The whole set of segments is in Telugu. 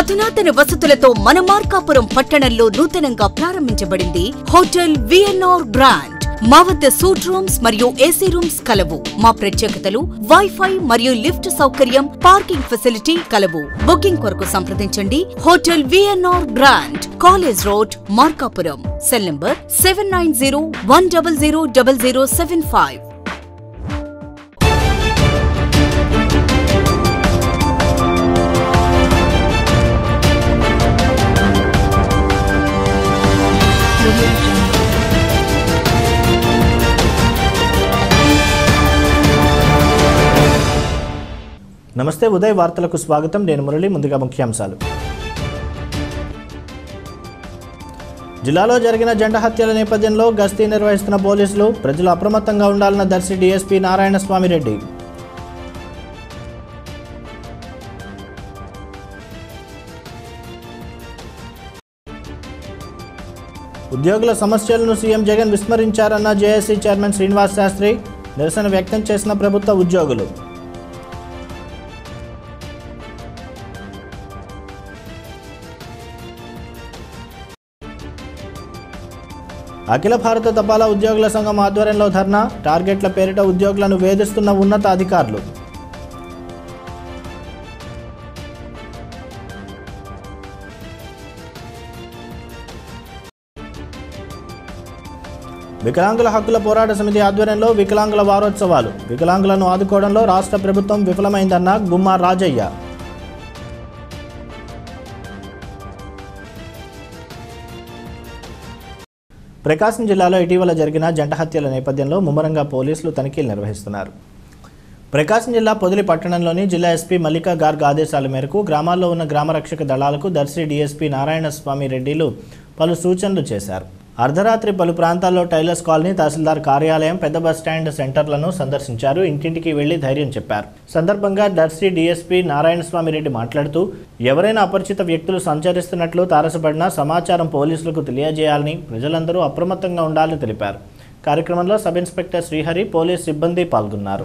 అధునాతన వసతులతో మన మార్కాపురం పట్టణంలో నూతనంగా ప్రారంభించబడింది హోటల్ విఎన్ఆర్ గ్రాండ్ మా వద్ద సూట్ రూమ్స్ మరియు ఏసీ రూమ్స్ కలవు మా ప్రత్యేకతలు వైఫై మరియు లిఫ్ట్ సౌకర్యం పార్కింగ్ ఫెసిలిటీ కలవు బుకింగ్ కొరకు సంప్రదించండి hotel VNR grand college road Markapuram cell number seven nine zero one double zero double zero seven five నమస్తే ఉదయ్ వార్తలకు స్వాగతం నేను మురళి ముందుగా ముఖ్యాంశాలు జిల్లాలో జరిగిన జెండా హత్యల నేపథ్యంలో గస్తీ నిర్వహిస్తున్న పోలీసులు ప్రజలు అప్రమత్తంగా ఉండాలన్న దర్శి డీఎస్పీ నారాయణ స్వామి రెడ్డి ఉద్యోగుల సమస్యలను సీఎం జగన్ విస్మరించారన్న జేఏసీ చైర్మన్ శ్రీనివాస్ శాస్త్రి నిరసన వ్యక్తం చేసిన ప్రభుత్వ ఉద్యోగులు అఖిల భారత తపాలా ఉద్యోగుల సంఘం ఆధ్వర్యంలో ధర్నా టార్గెట్ల పేరిట ఉద్యోగులను వేధిస్తున్న ఉన్నత అధికారులు వికలాంగుల హక్కుల పోరాట సమితి ఆధ్వర్యంలో వికలాంగుల వారోత్సవాలు వికలాంగులను ఆదుకోవడంలో రాష్ట్ర ప్రభుత్వం విఫలమైందన్న గుమ్మా రాజయ్య ప్రకాశం జిల్లాలో ఇటీవల జరిగిన జంట హత్యల నేపథ్యంలో ముమ్మరంగా పోలీసులు తనిఖీలు నిర్వహిస్తున్నారు ప్రకాశం జిల్లా పొదిలి పట్టణంలోని జిల్లా ఎస్పీ మల్లికా గార్గ్ ఆదేశాల మేరకు గ్రామాల్లో ఉన్న గ్రామ రక్షక దళాలకు దర్శి డీఎస్పీ నారాయణ స్వామి రెడ్డిలు పలు సూచనలు చేశారు అర్ధరాత్రి పలు ప్రాంతాల్లో టైలర్స్ కాలనీ తహసీల్దార్ కార్యాలయం పెద్ద బస్ స్టాండ్ సెంటర్లను సందర్శించారు ఇంటింటికి వెళ్లి ధైర్యం చెప్పారు సందర్భంగా దర్శి డీఎస్పీ నారాయణ స్వామి రెడ్డి మాట్లాడుతూ ఎవరైనా అపరిచిత వ్యక్తులు సంచరిస్తున్నట్లు తారసపడినా సమాచారం పోలీసులకు తెలియజేయాలని ప్రజలందరూ అప్రమత్తంగా ఉండాలని తెలిపారు కార్యక్రమంలో సబ్ ఇన్స్పెక్టర్ శ్రీహరి పోలీస్ సిబ్బంది పాల్గొన్నారు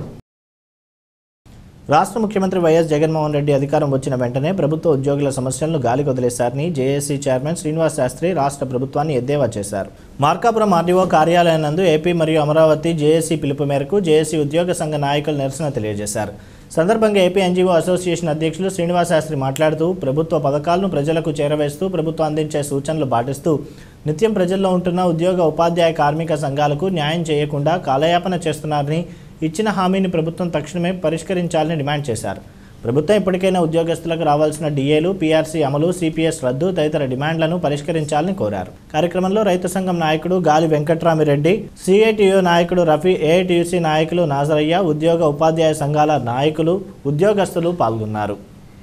రాష్ట్ర ముఖ్యమంత్రి వైఎస్ జగన్మోహన్ రెడ్డి అధికారం వచ్చిన వెంటనే ప్రభుత్వ ఉద్యోగుల సమస్యలను గాలికి వదిలేశారని జేఏసీ చైర్మన్ శ్రీనివాస్ శాస్త్రి రాష్ట్ర ప్రభుత్వాన్ని ఎద్దేవా చేశారు మార్కాపురం ఆర్డీఓ కార్యాలయం నందు ఏపీ మరియు అమరావతి జేఏసీ పిలుపు మేరకు జేఏసీ ఉద్యోగ సంఘ నాయకులు నిరసన తెలియజేశారు సందర్భంగా ఏపీ ఎన్జీఓ అసోసియేషన్ అధ్యక్షులు శ్రీనివాస్ శాస్త్రి మాట్లాడుతూ ప్రభుత్వ పథకాలను ప్రజలకు చేరవేస్తూ ప్రభుత్వం అందించే సూచనలు పాటిస్తూ నిత్యం ప్రజల్లో ఉంటున్న ఉద్యోగ ఉపాధ్యాయ కార్మిక సంఘాలకు న్యాయం చేయకుండా కాలయాపన చేస్తున్నారని ఇచ్చిన హామీని ప్రభుత్వం తక్షణమే పరిష్కరించాలని డిమాండ్ చేశారు ప్రభుత్వం ఇప్పటికైనా ఉద్యోగస్తులకు రావాల్సిన డిఏలు పీఆర్సీ అమలు సిపిఎస్ రద్దు తదితర డిమాండ్లను పరిష్కరించాలని కోరారు కార్యక్రమంలో రైతు సంఘం నాయకుడు గాలి వెంకట్రామిరెడ్డి సిఐటియు నాయకుడు రఫీ ఏఐటియుసి నాయకులు నాజరయ్య ఉద్యోగ ఉపాధ్యాయ సంఘాల నాయకులు ఉద్యోగస్తులు పాల్గొన్నారు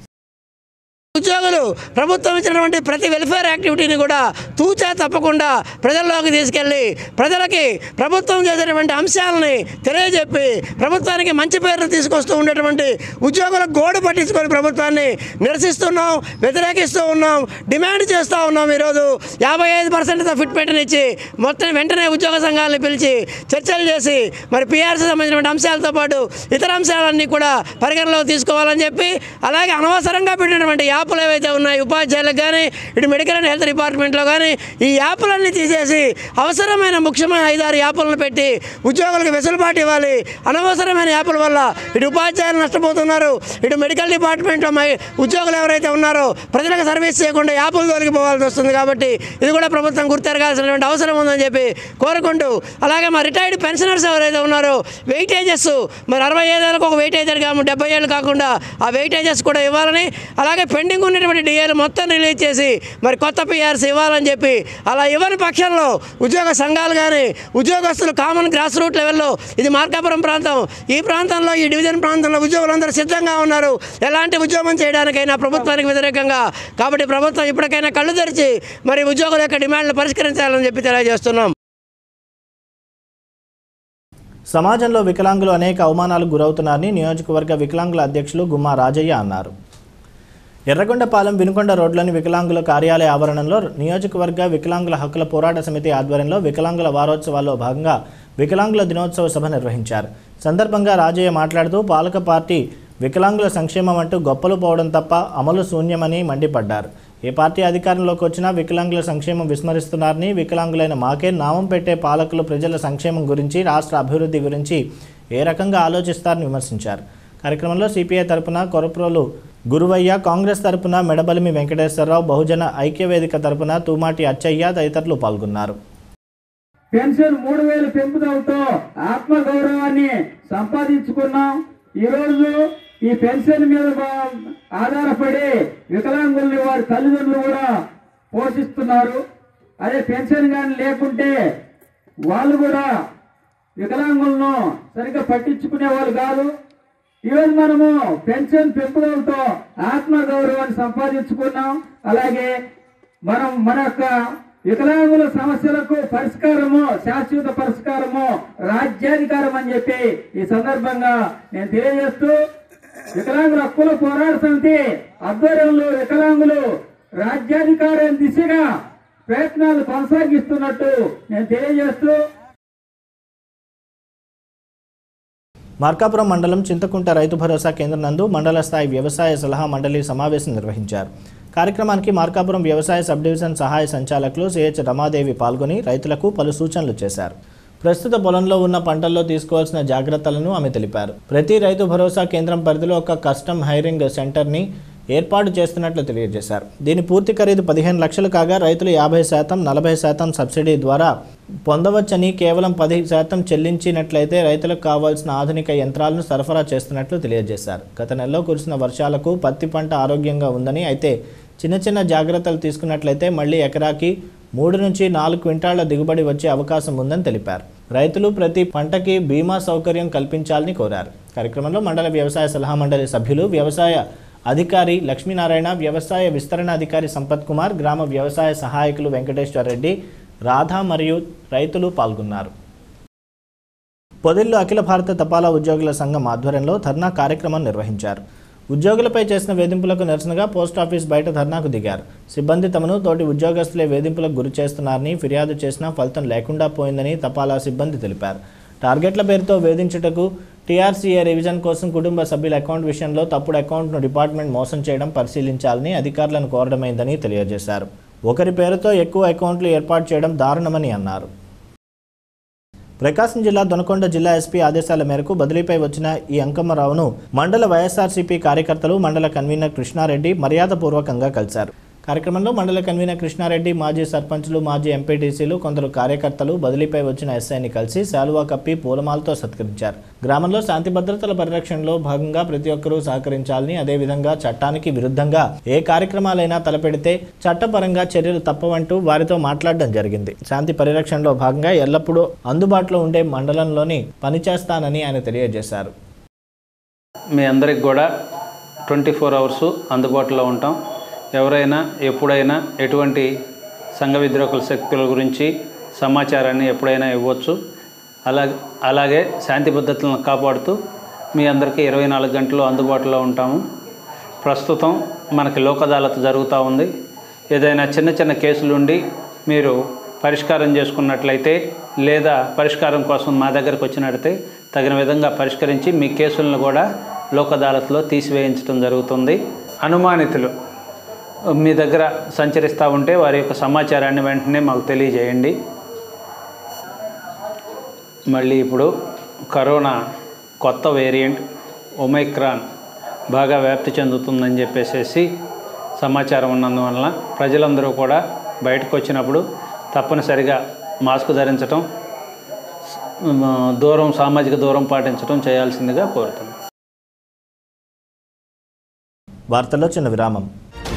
ఉద్యోగులు ప్రభుత్వం ఇచ్చినటువంటి ప్రతి వెల్ఫేర్ యాక్టివిటీని కూడా తూచా తప్పకుండా ప్రజల్లోకి తీసుకెళ్ళి ప్రజలకి ప్రభుత్వం చేసేటువంటి అంశాలని తెలియజెప్పి ప్రభుత్వానికి మంచి పేరును తీసుకొస్తూ ఉండేటువంటి ఉద్యోగులకు గోడు పట్టించుకొని ప్రభుత్వాన్ని నిరసిస్తున్నాం వ్యతిరేకిస్తూ ఉన్నాం డిమాండ్ చేస్తూ ఉన్నాం ఈరోజు యాభై ఐదు పర్సెంట్తో ఫిట్మెంట్ని ఇచ్చి మొత్తం వెంటనే ఉద్యోగ సంఘాలను పిలిచి చర్చలు చేసి మరి పీఆర్సీ సంబంధించిన అంశాలతో పాటు ఇతర అంశాలన్నీ కూడా పరిగణలోకి తీసుకోవాలని చెప్పి అలాగే అనవసరంగా పెట్టినటువంటి యాప్లు ఏవైతే ఉన్నాయి ఉపాధ్యాయులకు కానీ ఇటు మెడికల్ అండ్ హెల్త్ డిపార్ట్మెంట్లో కానీ ఈ యాప్లన్నీ తీసేసి అవసరమైన ముఖ్యమైన ఐదారు యాప్లను పెట్టి ఉద్యోగులకు వెసులుబాటు ఇవ్వాలి అనవసరమైన యాప్ల వల్ల ఇటు ఉపాధ్యాయులు నష్టపోతున్నారు ఇటు మెడికల్ డిపార్ట్మెంట్లో మై ఉద్యోగులు ఎవరైతే ఉన్నారో ప్రజలకు సర్వీస్ చేయకుండా యాప్లు తొలగిపోవాల్సి వస్తుంది కాబట్టి ఇది కూడా ప్రభుత్వం గుర్తెరగాల్సినటువంటి అవసరం ఉందని చెప్పి కోరుకుంటూ అలాగే మా రిటైర్డ్ పెన్షనర్స్ ఎవరైతే ఉన్నారో వెయిటేజెస్ మరి అరవై ఐదేళ్ళకు ఒక వెయిటేజ్ కాకుండా డెబ్బై ఏళ్ళు కాకుండా ఆ వెయిటేజెస్ కూడా ఇవ్వాలని అలాగే పెండింగ్ ఉన్నటువంటి డిఏలు మొత్తం రిలీజ్ చేసి మరి కొత్త పిఆర్సీ ఇవ్వాలని చెప్పి అలా ఇవ్వని పక్షంలో ఉద్యోగ సంఘాలు కానీ ఉద్యోగస్తులు కామన్ గ్రాస్ రూట్ లెవెల్లో ఇది మార్కాపురం ప్రాంతం ఈ ప్రాంతంలో ఈ డివిజన్ ప్రాంతంలో ఉద్యోగులందరూ సిద్ధంగా ఉన్నారు ఎలాంటి ఉద్యోగం చేయడానికైనా ప్రభుత్వానికి వ్యతిరేకంగా కాబట్టి ప్రభుత్వం ఇప్పటికైనా కళ్ళు తెరిచి మరి ఉద్యోగుల యొక్క డిమాండ్లు పరిష్కరించాలని చెప్పి తెలియజేస్తున్నాం సమాజంలో వికలాంగులు అనేక అవమానాలకు గురవుతున్నారని నియోజకవర్గ వికలాంగుల అధ్యక్షులు గుమ్మా రాజయ్య అన్నారు ఎర్రగొండపాలెం వినుకొండ రోడ్లోని వికలాంగుల కార్యాలయ ఆవరణంలో నియోజకవర్గ వికలాంగుల హక్కుల పోరాట సమితి ఆధ్వర్యంలో వికలాంగుల వారోత్సవాల్లో భాగంగా వికలాంగుల దినోత్సవ సభ నిర్వహించారు సందర్భంగా రాజయ్య మాట్లాడుతూ పాలక పార్టీ వికలాంగుల సంక్షేమం అంటూ గొప్పలు పోవడం తప్ప అమలు శూన్యమని మండిపడ్డారు ఏ పార్టీ అధికారంలోకి వచ్చినా వికలాంగుల సంక్షేమం విస్మరిస్తున్నారని వికలాంగులైన మాకే నామం పెట్టే పాలకులు ప్రజల సంక్షేమం గురించి రాష్ట్ర అభివృద్ధి గురించి ఏ రకంగా ఆలోచిస్తారని విమర్శించారు కార్యక్రమంలో సిపిఐ తరపున కొరప్రోలు గురువయ్య కాంగ్రెస్ తరపున మెడబలిమి వెంకటేశ్వరరావు బహుజన ఐక్యవేదిక తరపున తూమాటి అచ్చయ్య తదితరులు పాల్గొన్నారు పెన్షన్ మూడు వేలు పెంపుదలతో ఆత్మగౌరవాన్ని సంపాదించుకున్నాం ఈ రోజు ఈ పెన్షన్ మీద బా- ఆధారపడి వికలాంగుల్ని వారి తల్లిదండ్రులు కూడా పోషిస్తున్నారు అదే పెన్షన్ కానీ లేకుంటే వాళ్ళు కూడా వికలాంగులను సరిగ్గా పట్టించుకునే వాళ్ళు కాదు ఈరోజు మనము పెన్షన్ పెంపుదలతో ఆత్మగౌరవాన్ని సంపాదించుకున్నాం అలాగే మనం మన యొక్క వికలాంగుల సమస్యలకు పరిష్కారము శాశ్వత పరిష్కారము రాజ్యాధికారం అని చెప్పి ఈ సందర్భంగా నేను తెలియజేస్తూ వికలాంగుల హక్కుల పోరాట సమితి ఆధ్వర్యంలో వికలాంగులు రాజ్యాధికారం దిశగా ప్రయత్నాలు కొనసాగిస్తున్నట్టు నేను తెలియజేస్తూ మార్కాపురం మండలం చింతకుంట రైతు భరోసా కేంద్రం నందు మండల స్థాయి వ్యవసాయ సలహా మండలి సమావేశం నిర్వహించారు కార్యక్రమానికి మార్కాపురం వ్యవసాయ సబ్ డివిజన్ సహాయ సంచాలకులు సిహెచ్ రమాదేవి పాల్గొని రైతులకు పలు సూచనలు చేశారు ప్రస్తుత పొలంలో ఉన్న పంటల్లో తీసుకోవాల్సిన జాగ్రత్తలను ఆమె తెలిపారు ప్రతి రైతు భరోసా కేంద్రం పరిధిలో ఒక కస్టమ్ హైరింగ్ సెంటర్ని ఏర్పాటు చేస్తున్నట్లు తెలియజేశారు దీని పూర్తి ఖరీదు పదిహేను లక్షలు కాగా రైతులు యాభై శాతం నలభై శాతం సబ్సిడీ ద్వారా పొందవచ్చని కేవలం పది శాతం చెల్లించినట్లయితే రైతులకు కావాల్సిన ఆధునిక యంత్రాలను సరఫరా చేస్తున్నట్లు తెలియజేశారు గత నెలలో కురిసిన వర్షాలకు పత్తి పంట ఆరోగ్యంగా ఉందని అయితే చిన్న చిన్న జాగ్రత్తలు తీసుకున్నట్లయితే మళ్ళీ ఎకరాకి మూడు నుంచి నాలుగు క్వింటాళ్ల దిగుబడి వచ్చే అవకాశం ఉందని తెలిపారు రైతులు ప్రతి పంటకి బీమా సౌకర్యం కల్పించాలని కోరారు కార్యక్రమంలో మండల వ్యవసాయ సలహా మండలి సభ్యులు వ్యవసాయ అధికారి లక్ష్మీనారాయణ వ్యవసాయ విస్తరణ అధికారి సంపత్ కుమార్ గ్రామ వ్యవసాయ సహాయకులు వెంకటేశ్వర రెడ్డి రాధా మరియు రైతులు పాల్గొన్నారు పొదిల్లో అఖిల భారత తపాలా ఉద్యోగుల సంఘం ఆధ్వర్యంలో ధర్నా కార్యక్రమం నిర్వహించారు ఉద్యోగులపై చేసిన వేధింపులకు నిరసనగా పోస్ట్ ఆఫీస్ బయట ధర్నాకు దిగారు సిబ్బంది తమను తోటి ఉద్యోగస్తులే వేధింపులకు గురి చేస్తున్నారని ఫిర్యాదు చేసినా ఫలితం లేకుండా పోయిందని తపాలా సిబ్బంది తెలిపారు టార్గెట్ల పేరుతో వేధించుటకు టీఆర్సీఏ రివిజన్ కోసం కుటుంబ సభ్యుల అకౌంట్ విషయంలో తప్పుడు అకౌంట్ను డిపార్ట్మెంట్ మోసం చేయడం పరిశీలించాలని అధికారులను కోరడమైందని తెలియజేశారు ఒకరి పేరుతో ఎక్కువ అకౌంట్లు ఏర్పాటు చేయడం దారుణమని అన్నారు ప్రకాశం జిల్లా దొనకొండ జిల్లా ఎస్పీ ఆదేశాల మేరకు బదిలీపై వచ్చిన ఈ అంకమ్మరావును మండల వైఎస్ఆర్సీపీ కార్యకర్తలు మండల కన్వీనర్ కృష్ణారెడ్డి మర్యాదపూర్వకంగా కలిశారు కార్యక్రమంలో మండల కన్వీనర్ కృష్ణారెడ్డి మాజీ సర్పంచులు మాజీ ఎంపీటీసీలు కొందరు కార్యకర్తలు బదిలీపై వచ్చిన ఎస్ఐని కలిసి శాలువా కప్పి పూలమాలతో సత్కరించారు గ్రామంలో శాంతి భద్రతల పరిరక్షణలో భాగంగా ప్రతి ఒక్కరూ సహకరించాలని అదేవిధంగా చట్టానికి విరుద్ధంగా ఏ కార్యక్రమాలైనా తలపెడితే చట్టపరంగా చర్యలు తప్పవంటూ వారితో మాట్లాడడం జరిగింది శాంతి పరిరక్షణలో భాగంగా ఎల్లప్పుడూ అందుబాటులో ఉండే మండలంలోని పనిచేస్తానని ఆయన తెలియజేశారు మీ అందరికి కూడా ట్వంటీ ఫోర్ అవర్స్ అందుబాటులో ఉంటాం ఎవరైనా ఎప్పుడైనా ఎటువంటి సంఘ విద్రోహుల శక్తుల గురించి సమాచారాన్ని ఎప్పుడైనా ఇవ్వచ్చు అలాగే అలాగే శాంతి భద్రతలను కాపాడుతూ మీ అందరికీ ఇరవై నాలుగు గంటలు అందుబాటులో ఉంటాము ప్రస్తుతం మనకి లోక్ అదాలత్ జరుగుతూ ఉంది ఏదైనా చిన్న చిన్న కేసులుండి మీరు పరిష్కారం చేసుకున్నట్లయితే లేదా పరిష్కారం కోసం మా దగ్గరకు వచ్చినట్లయితే తగిన విధంగా పరిష్కరించి మీ కేసులను కూడా లోక్ అదాలత్లో తీసివేయించడం జరుగుతుంది అనుమానితులు మీ దగ్గర సంచరిస్తూ ఉంటే వారి యొక్క సమాచారాన్ని వెంటనే మాకు తెలియజేయండి మళ్ళీ ఇప్పుడు కరోనా కొత్త వేరియంట్ ఒమైక్రాన్ బాగా వ్యాప్తి చెందుతుందని చెప్పేసి సమాచారం ఉన్నందువలన ప్రజలందరూ కూడా బయటకు వచ్చినప్పుడు తప్పనిసరిగా మాస్క్ ధరించటం మ, దూరం సామాజిక దూరం పాటించడం చేయాల్సిందిగా కోరుతున్నాను వార్తల్లో చిన్న విరామం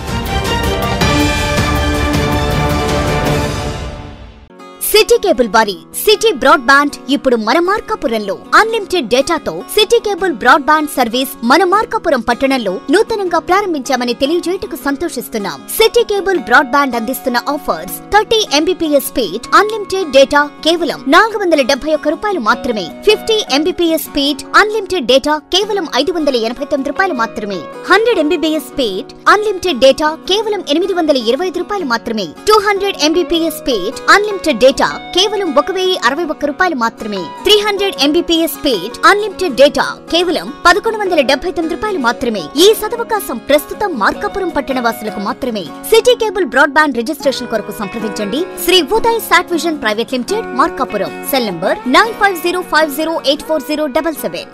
సిటీ కేబుల్ వారి సిటీ బ్రాడ్ బ్యాండ్ ఇప్పుడు మన మార్కాపురంలో అన్లిమిటెడ్ డేటాతో city cable broadband service మన మార్కాపురం పట్టణంలో నూతనంగా ప్రారంభించామని తెలియజేయటకు సంతోషిస్తున్నాం సిటీ కేబుల్ బ్రాడ్ బ్యాండ్ అందిస్తున్న offers thirty MBPS speed unlimited data కేవలం నాలుగు వందల డెబ్బై ఒక్క రూపాయలు మాత్రమే fifty MBPS speed unlimited data కేవలం ఐదు వందల ఎనభై తొమ్మిది రూపాయలు మాత్రమే hundred MBPS speed unlimited data కేవలం ఎనిమిది వందల ఇరవై ఐదు రూపాయలు మాత్రమే two hundred MBPS speed unlimited data కేవలం ఒక వెయ్యి అరవై ఒక్క రూపాయలు మాత్రమే three hundred MBPS speed unlimited data కేవలం పదకొండు వందల డెబ్బై తొమ్మిది రూపాయలు మాత్రమే ఈ సదవకాశం ప్రస్తుతం మార్కాపురం పట్టణ వాసులకు మాత్రమే సిటీ కేబుల్ బ్రాడ్బ్యాండ్ రిజిస్ట్రేషన్ కొరకు సంప్రదించండి Sri Uday sat vision private limited Markapuram cell number nine five zero five zero eight four zero double seven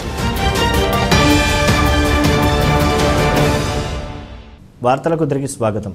వార్తలకు తిరిగి స్వాగతం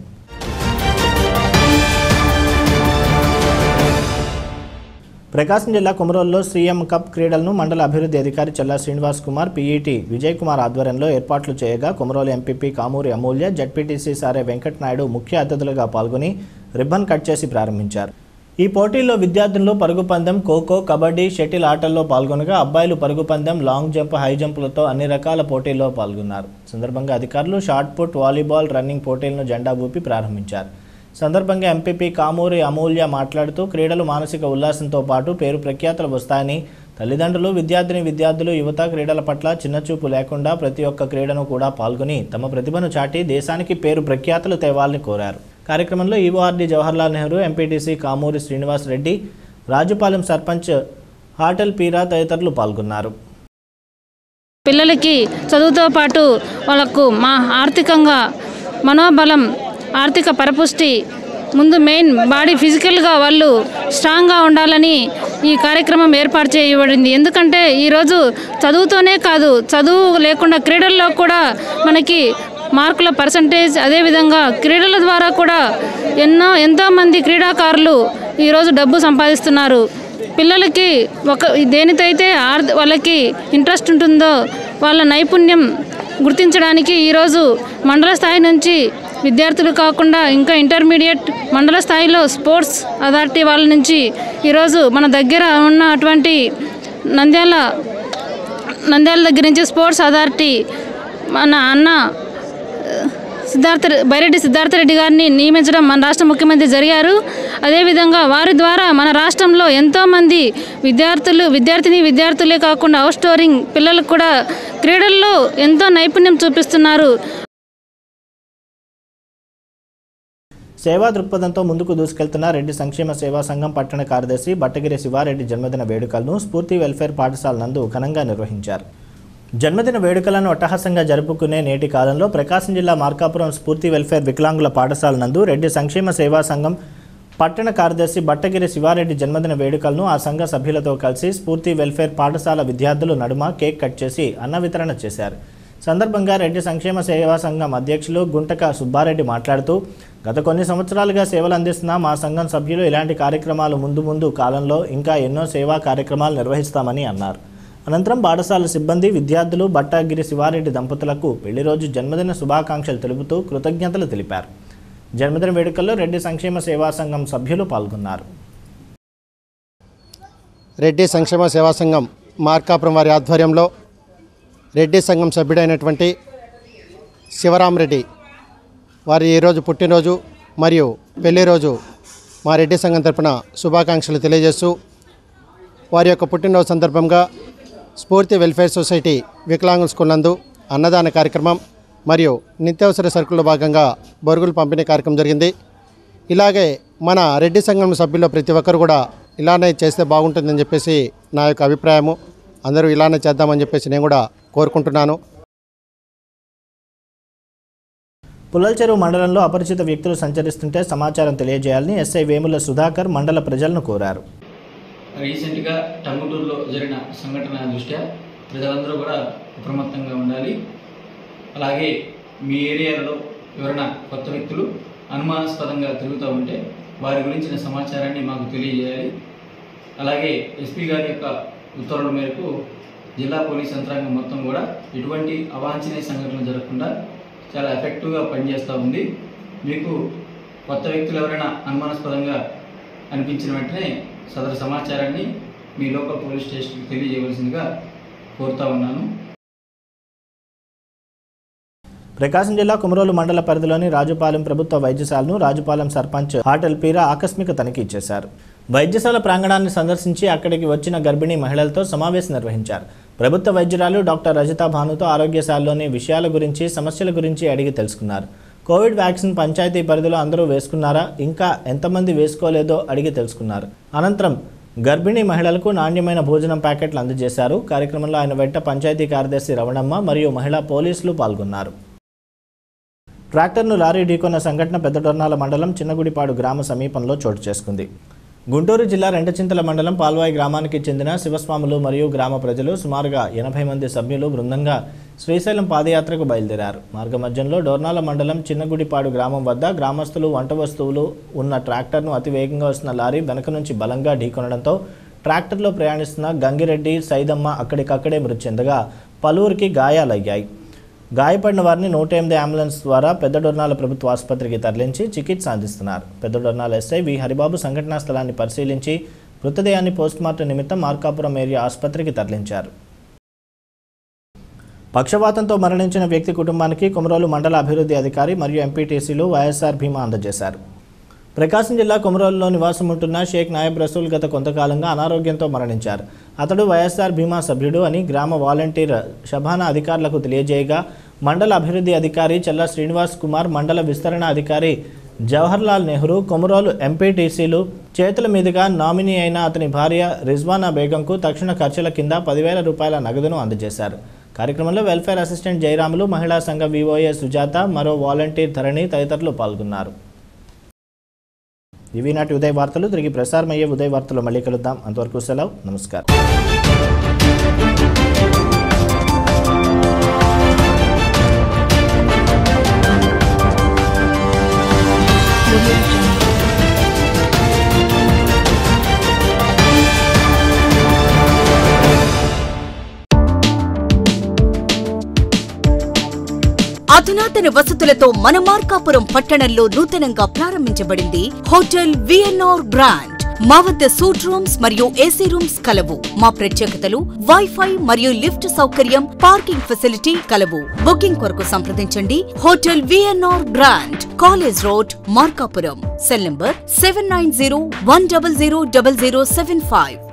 ప్రకాశం జిల్లా కుమరోల్లో సీఎం కప్ క్రీడలను మండల అభివృద్ధి అధికారి చల్లా శ్రీనివాస్ కుమార్ పీఈటీ విజయ్ కుమార్ ఆధ్వర్యంలో ఏర్పాట్లు చేయగా కుమరోలు ఎంపీపీ కామూరి అమూల్య జడ్పీటీసీ సారే వెంకట్ నాయుడు ముఖ్య అతిథులుగా పాల్గొని రిబ్బన్ కట్ చేసి ప్రారంభించారు ఈ పోటీల్లో విద్యార్థులు పరుగు పందెం ఖోఖో కబడ్డీ షటిల్ ఆటల్లో పాల్గొనగా అబ్బాయిలు పరుగు పందెం లాంగ్ జంప్ హై జంపులతో అన్ని రకాల పోటీల్లో పాల్గొన్నారు సందర్భంగా అధికారులు షార్ట్ పుట్ వాలీబాల్ రన్నింగ్ పోటీలను జెండా ఊపి ప్రారంభించారు సందర్భంగా ఎంపీపీ కామూరి అమూల్య మాట్లాడుతూ క్రీడలు మానసిక ఉల్లాసంతో పాటు పేరు ప్రఖ్యాతలు వస్తాయని తల్లిదండ్రులు విద్యార్థిని విద్యార్థులు యువత క్రీడల పట్ల చిన్నచూపు లేకుండా ప్రతి ఒక్క క్రీడను కూడా పాల్గొని తమ ప్రతిభను చాటి దేశానికి పేరు ప్రఖ్యాతలు తేవాలని కోరారు కార్యక్రమంలో ఈవోఆర్డీ జవహర్లాల్ నెహ్రూ ఎంపీటీసీ కామూరి శ్రీనివాస్ రెడ్డి రాజుపాలెం సర్పంచ్ హాటల్ పీరా తదితరులు పాల్గొన్నారు పిల్లలకి చదువుతో పాటు వాళ్ళకు మా ఆర్థికంగా మనోబలం ఆర్థిక పరపుష్టి ముందు మెయిన్ బాడీ ఫిజికల్గా వాళ్ళు స్ట్రాంగ్గా ఉండాలని ఈ కార్యక్రమం ఏర్పాటు చేయబడింది ఎందుకంటే ఈరోజు చదువుతోనే కాదు చదువు లేకుండా క్రీడల్లో కూడా మనకి మార్కుల పర్సంటేజ్ అదేవిధంగా క్రీడల ద్వారా కూడా ఎన్నో ఎంతోమంది క్రీడాకారులు ఈరోజు డబ్బు సంపాదిస్తున్నారు పిల్లలకి ఒక దేనితో అయితే ఆర్ వాళ్ళకి ఇంట్రెస్ట్ ఉంటుందో వాళ్ళ నైపుణ్యం గుర్తించడానికి ఈరోజు మండల స్థాయి నుంచి విద్యార్థులు కాకుండా ఇంకా ఇంటర్మీడియట్ మండల స్థాయిలో స్పోర్ట్స్ అథారిటీ వాళ్ళ నుంచి ఈరోజు మన దగ్గర ఉన్న అటువంటి నంద్యాల నంద్యాల దగ్గర నుంచి స్పోర్ట్స్ అథారిటీ మన అన్న సిద్ధార్థ బైరెడ్డి సిద్ధార్థ రెడ్డి గారిని నియమించడం మన రాష్ట్ర ముఖ్యమంత్రి జరిగారు అదేవిధంగా వారి ద్వారా మన రాష్ట్రంలో ఎంతోమంది విద్యార్థులు విద్యార్థిని విద్యార్థులే కాకుండా అవుట్ స్టోరింగ్ పిల్లలకు కూడా క్రీడల్లో ఎంతో నైపుణ్యం చూపిస్తున్నారు సేవా దృక్పథంతో ముందుకు దూసుకెళ్తున్న రెడ్డి సంక్షేమ సేవా సంఘం పట్టణ కార్యదర్శి బట్టగిరి శివారెడ్డి జన్మదిన వేడుకలను స్ఫూర్తి వెల్ఫేర్ పాఠశాల నందు ఘనంగా నిర్వహించారు జన్మదిన వేడుకలను అట్టహాసంగా జరుపుకునే నేటి కాలంలో ప్రకాశం జిల్లా మార్కాపురం స్ఫూర్తి వెల్ఫేర్ వికలాంగుల పాఠశాల నందు రెడ్డి సంక్షేమ సేవా సంఘం పట్టణ కార్యదర్శి బట్టగిరి శివారెడ్డి జన్మదిన వేడుకలను ఆ సంఘ సభ్యులతో కలిసి స్ఫూర్తి వెల్ఫేర్ పాఠశాల విద్యార్థులు నడుమ కేక్ కట్ చేసి అన్న వితరణ చేశారు సందర్భంగా రెడ్డి సంక్షేమ సేవా సంఘం అధ్యక్షులు గుంటక సుబ్బారెడ్డి మాట్లాడుతూ గత కొన్ని సంవత్సరాలుగా సేవలు అందిస్తున్న మా సంఘం సభ్యులు ఇలాంటి కార్యక్రమాలు ముందు ముందు కాలంలో ఇంకా ఎన్నో సేవా కార్యక్రమాలు నిర్వహిస్తామని అన్నారు అనంతరం పాఠశాల సిబ్బంది విద్యార్థులు బట్టాగిరి శివారెడ్డి దంపతులకు పెళ్లి రోజు జన్మదిన శుభాకాంక్షలు తెలుపుతూ కృతజ్ఞతలు తెలిపారు జన్మదిన వేడుకల్లో రెడ్డి సంక్షేమ సేవా సంఘం సభ్యులు పాల్గొన్నారు రెడ్డి సంక్షేమ సేవా సంఘం మార్కాపురం వారి ఆధ్వర్యంలో రెడ్డి సంఘం సభ్యుడైనటువంటి శివరామరెడ్డి వారి ఈరోజు పుట్టినరోజు మరియు పెళ్లి రోజు మా రెడ్డి సంఘం తరపున శుభాకాంక్షలు తెలియజేస్తూ వారి యొక్క పుట్టినరోజు సందర్భంగా స్ఫూర్తి వెల్ఫేర్ సొసైటీ వికలాంగుల స్కూల్ నందు అన్నదాన కార్యక్రమం మరియు నిత్యావసర సరుకుల్లో భాగంగా బొరుగులు పంపిణీ కార్యక్రమం జరిగింది ఇలాగే మన రెడ్డి సంఘం సభ్యుల్లో ప్రతి ఒక్కరు కూడా ఇలానే చేస్తే బాగుంటుందని చెప్పేసి నా యొక్క అభిప్రాయము అందరూ ఇలానే చేద్దామని చెప్పేసి నేను కూడా కోరుకుంటున్నాను పుల్లల్చెరువు మండలంలో అపరిచిత వ్యక్తులు సంచరిస్తుంటే సమాచారం తెలియజేయాలని ఎస్ఐ వేముల సుధాకర్ మండల ప్రజలను కోరారు రీసెంట్గా టంగుటూరులో జరిగిన సంఘటన దృష్ట్యా ప్రజలందరూ కూడా అప్రమత్తంగా ఉండాలి అలాగే మీ ఏరియాలో ఎవరైనా కొత్త వ్యక్తులు అనుమానాస్పదంగా తిరుగుతూ ఉంటే వారి గురించిన సమాచారాన్ని మాకు తెలియజేయాలి అలాగే ఎస్పీ గారి యొక్క ఉత్తర్వుల మేరకు జిల్లా పోలీస్ యంత్రాంగం మొత్తం కూడా ఎటువంటి అవాంఛనీయ సంఘటనలు జరగకుండా చాలా ఎఫెక్టివ్గా పనిచేస్తూ ఉంది మీకు కొత్త వ్యక్తులు ఎవరైనా అనుమానాస్పదంగా అనిపించిన వెంటనే సదరు సమాచారాన్ని మీ లోకల్ పోలీస్ స్టేషన్కి తెలియజేయవలసిందిగా కోరుతా ఉన్నాను ప్రకాశం జిల్లా కుమరోలు మండల పరిధిలోని రాజుపాలెం ప్రభుత్వ వైద్యశాలను రాజుపాలెం సర్పంచ్ హాటల్ పీరా ఆకస్మిక తనిఖీ చేశారు వైద్యశాల ప్రాంగణాన్ని సందర్శించి అక్కడికి వచ్చిన గర్భిణీ మహిళలతో సమావేశం నిర్వహించారు ప్రభుత్వ వైద్యురాలు డాక్టర్ రజితా భానుతో ఆరోగ్యశాలలోని విషయాల గురించి సమస్యల గురించి అడిగి తెలుసుకున్నారు కోవిడ్ వ్యాక్సిన్ పంచాయతీ పరిధిలో అందరూ వేసుకున్నారా ఇంకా ఎంతమంది వేసుకోలేదో అడిగి తెలుసుకున్నారు అనంతరం గర్భిణీ మహిళలకు నాణ్యమైన భోజనం ప్యాకెట్లు అందజేశారు కార్యక్రమంలో ఆయన వెంట పంచాయతీ కార్యదర్శి రవణమ్మ మరియు మహిళా పోలీసులు పాల్గొన్నారు ట్రాక్టర్ను లారీ ఢీకొన్న సంఘటన పెద్దడొర్నాల మండలం చిన్నగుడిపాడు గ్రామ సమీపంలో చోటు చేసుకుంది గుంటూరు జిల్లా రెండచింతల మండలం పాల్వాయి గ్రామానికి చెందిన శివస్వాములు మరియు గ్రామ ప్రజలు సుమారుగా ఎనభై మంది సభ్యులు బృందంగా శ్రీశైలం పాదయాత్రకు బయలుదేరారు మార్గమధ్యంలో డోర్నాల మండలం చిన్నగుడిపాడు గ్రామం వద్ద గ్రామస్తులు వంట వస్తువులు ఉన్న ట్రాక్టర్ను అతి వేగంగా వస్తున్న లారీ వెనక నుంచి బలంగా ఢీకొనడంతో ట్రాక్టర్లో ప్రయాణిస్తున్న గంగిరెడ్డి సైదమ్మ అక్కడికక్కడే మృతి చెందగా పలువురికి గాయాలయ్యాయి గాయపడిన వారిని నూట ఎనిమిది అంబులెన్స్ ద్వారా పెద్దడొర్నాల ప్రభుత్వ ఆసుపత్రికి తరలించి చికిత్స అందిస్తున్నారు పెద్దడొర్నాల ఎస్ఐ వి హరిబాబు సంఘటనా స్థలాన్ని పరిశీలించి మృతదేహాన్ని పోస్టుమార్టం నిమిత్తం మార్కాపురం ఏరియా ఆసుపత్రికి తరలించారు పక్షవాతంతో మరణించిన వ్యక్తి కుటుంబానికి కొమరోలు మండల అభివృద్ధి అధికారి మరియు ఎంపీటీసీలు వైఎస్ఆర్ భీమా అందజేశారు ప్రకాశం జిల్లా కొమరోలులో నివాసం ఉంటున్న షేక్ నాయబ్ రసూల్ గత కొంతకాలంగా అనారోగ్యంతో మరణించారు అతడు వైఎస్ఆర్ భీమా సభ్యుడు అని గ్రామ వాలంటీర్ షబానా అధికారులకు తెలియజేయగా మండల అభివృద్ధి అధికారి చల్ల శ్రీనివాస్ కుమార్ మండల విస్తరణ అధికారి జవహర్లాల్ నెహ్రూ కొమరోలు ఎంపీటీసీలు చేతుల మీదుగా నామినీ అయిన అతని భార్య రిజ్వానా బేగంకు తక్షణ ఖర్చుల కింద పదివేల రూపాయల నగదును అందజేశారు కార్యక్రమంలో వెల్ఫేర్ అసిస్టెంట్ జయరాములు మహిళా సంఘ వివోఏ సుజాత మరో వాలంటీర్ ధరణి తదితరులు పాల్గొన్నారు ఇవి నాటి ఉదయ వార్తలు తిరిగి ప్రసారమయ్యే ఉదయ వార్తలు మళ్ళీ కలుద్దాం అంతవరకు సెలవు నమస్కారం అధునాతన వసతులతో మన మార్కాపురం పట్టణంలో నూతనంగా ప్రారంభించబడింది హోటల్ విఎన్ఆర్ గ్రాండ్ మా వద్ద సూట్ రూమ్స్ మరియు ఏసీ రూమ్స్ కలవు మా ప్రత్యేకతలు వైఫై మరియు లిఫ్ట్ సౌకర్యం పార్కింగ్ ఫెసిలిటీ కలవు బుకింగ్ కొరకు సంప్రదించండి hotel VNR grand college road Markapuram cell number seven nine zero one double zero double zero seven five